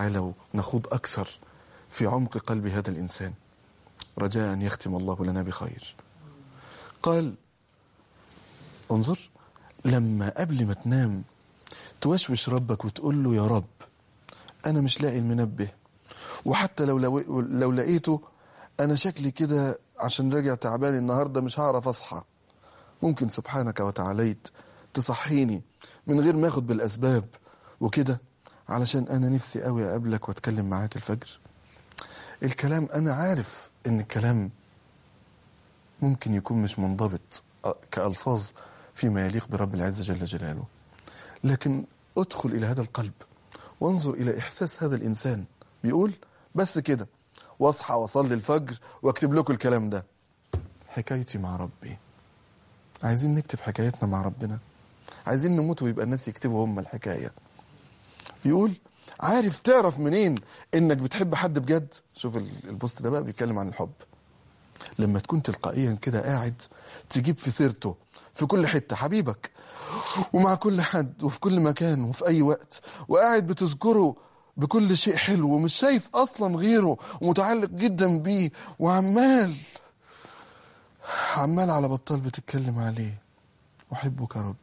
تعالوا نخوض أكثر في عمق قلب هذا الإنسان رجاء أن يختم الله لنا بخير قال انظر لما قبل ما تنام توشوش ربك وتقول له يا رب أنا مش لاقي المنبه وحتى لو لو, لو لقيته أنا شكلي كده عشان راجع تعبان النهاردة مش هعرف أصحى ممكن سبحانك وتعاليت تصحيني من غير ما اخد بالأسباب وكده علشان أنا نفسي قوي أقابلك وأتكلم معاك الفجر الكلام أنا عارف إن الكلام ممكن يكون مش منضبط كألفاظ فيما يليق برب العزة جل جلاله لكن ادخل إلى هذا القلب وانظر إلى إحساس هذا الإنسان بيقول بس كده واصحى واصلي الفجر واكتب لكم الكلام ده حكايتي مع ربي عايزين نكتب حكايتنا مع ربنا عايزين نموت ويبقى الناس يكتبوا هم الحكاية يقول عارف تعرف منين انك بتحب حد بجد شوف البوست ده بقى بيتكلم عن الحب لما تكون تلقائيا كده قاعد تجيب في سيرته في كل حتة حبيبك ومع كل حد وفي كل مكان وفي أي وقت وقاعد بتذكره بكل شيء حلو ومش شايف أصلا غيره ومتعلق جدا بيه وعمال عمال على بطال بتتكلم عليه أحبك ربي